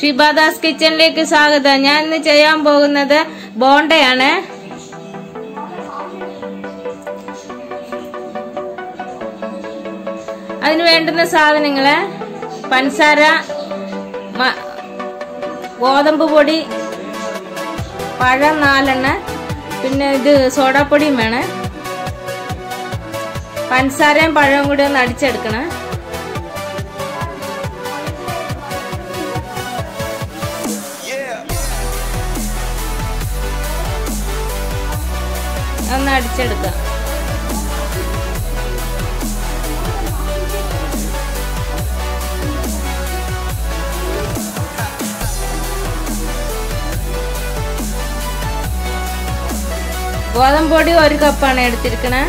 ഷിബാദാസ് കിച്ചണിലേക്ക് സ്വാഗതം ഞാൻ ഇന്ന് ചെയ്യാൻ പോകുന്നത് ബോണ്ടയാണ് അതിന് വേണ്ടുന്ന സാധനങ്ങള് പഞ്ചസാര മ- ഗോതമ്പ് പൊടി പഴം നാലെണ്ണ പിന്നെ ഇത് സോഡാപ്പൊടിയും വേണം പഞ്ചസാരയും പഴവും കൂടി ഒന്ന് അടിച്ചെടുക്കണം ഒന്ന് അടിച്ചെടുക്കാം ഗോതമ്പ് പൊടി ഒരു കപ്പാണ് എടുത്തിരിക്കണേ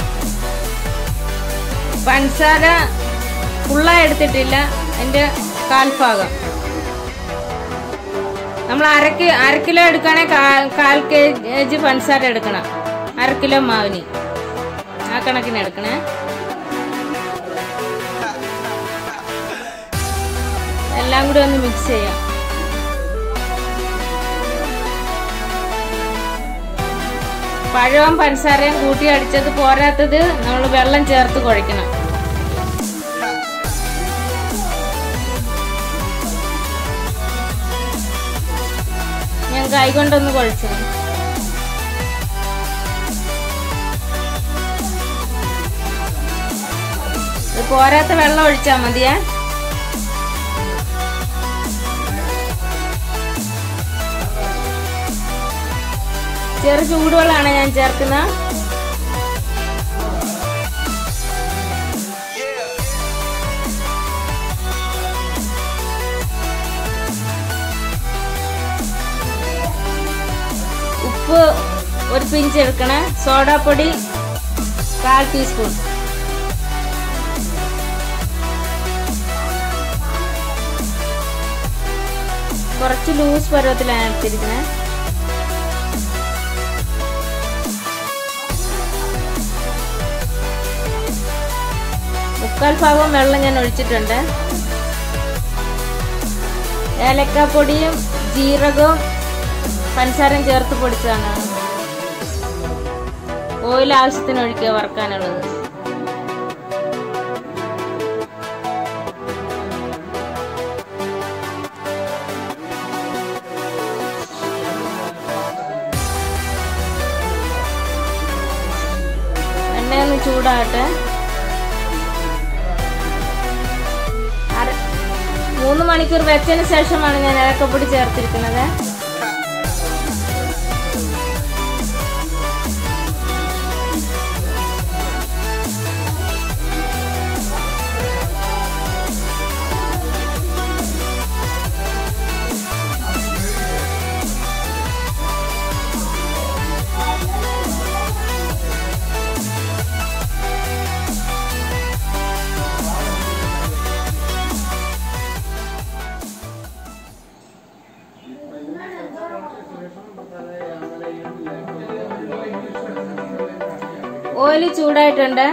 പഞ്ചസാര ഫുള്ളായി എടുത്തിട്ടില്ല അതിന്റെ കാൽഭാഗം നമ്മൾ അര കി- അര കിലോ എടുക്കണേ കാൽ കെ ജി പഞ്ചസാര എടുക്കണം അര കിലോ മാവിന് ആ കണക്കിന് എടുക്കണേ എല്ലാം കൂടി ഒന്ന് മിക്സ് ചെയ്യാം പഴവും പഞ്ചസാരയും കൂട്ടി അടിച്ചത് പോരാത്തത് നമ്മൾ വെള്ളം ചേർത്ത് കുഴയ്ക്കണം ഞാൻ കൈകൊണ്ടൊന്ന് കുഴച്ചു ഇത് പോരാത്ത വെള്ളം ഒഴിച്ചാ മതിയേ ചെറു ചൂടുവെള്ളമാണ് ഞാൻ ചേർക്കുന്നത് ഉപ്പ് ഒരു പിഞ്ച് എടുക്കണേ സോഡാപ്പൊടി കാൽ ടീസ്പൂൺ കുറച്ച് ലൂസ് പരുവത്തിലാണ് എടുത്തിരിക്കുന്നത് മുക്കാൽ ഭാഗം വെള്ളം ഞാൻ ഒഴിച്ചിട്ടുണ്ട് ഏലക്കാപ്പൊടിയും ജീരകവും പഞ്ചസാരയും ചേർത്ത് പൊടിച്ചതാണ് ഓയിൽ ആവശ്യത്തിന് ഒഴിക്കുക വറക്കാനുള്ളത് എണ്ണയൊന്ന് ചൂടാകട്ടെ അര- മൂന്ന് മണിക്കൂർ വെച്ചതിന് ശേഷമാണ് ഞാൻ ഏലക്കപ്പൊടി ചേർത്തിരിക്കുന്നത് ഓയിൽ ചൂടായിട്ടുണ്ട്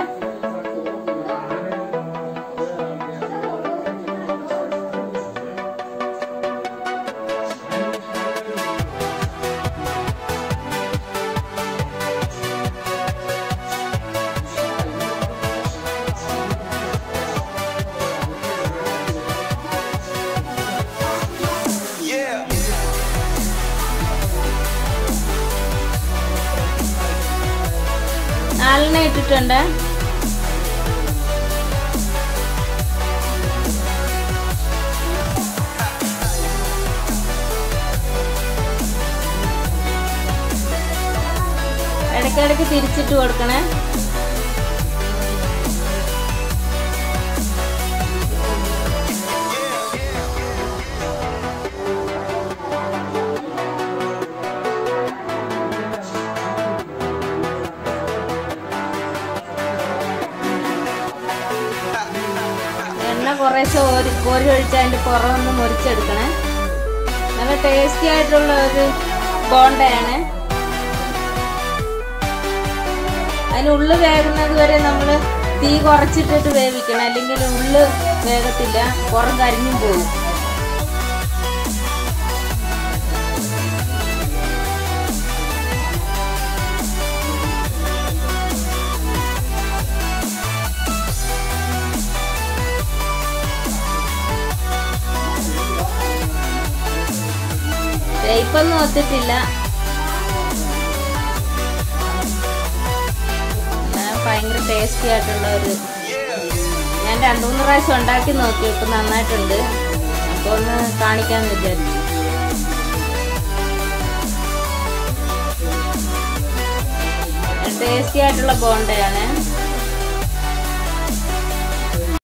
നാലെണ്ണ ഇട്ടിട്ടുണ്ട് ഇടയ്ക്കിടയ്ക്ക് തിരിച്ചിട്ട് കൊടുക്കണേ എണ്ണ കുറേശ്ശെ ഓരി കോരി ഒഴിച്ച് അതിന്റെ പുറമൊന്ന് മുറിച്ചെടുക്കണേ നല്ല ടേസ്റ്റി ആയിട്ടുള്ള ഒരു ബോണ്ടയാണ് അതിന് ഉള്ളു വേകുന്നത് വരെ നമ്മൾ തീ കുറച്ചിട്ടിട്ട് വേവിക്കണം അല്ലെങ്കിൽ ഉള്ളു വേഗത്തില്ല പുറം കരിഞ്ഞും പോകും കയ്പൊന്നും ഒത്തിട്ടില്ല എന്നാ ഭയങ്കര ടേസ്റ്റി ആയിട്ടുള്ള ഒരു ഞാൻ രണ്ടു മൂന്ന് പ്രാവശ്യം ഉണ്ടാക്കി നോക്കി ഇപ്പൊ നന്നായിട്ടുണ്ട് അപ്പൊ ഒന്ന് കാണിക്കാന്ന് വിചാരിച്ചു ടേസ്റ്റി ആയിട്ടുള്ള ബോണ്ടയാണ്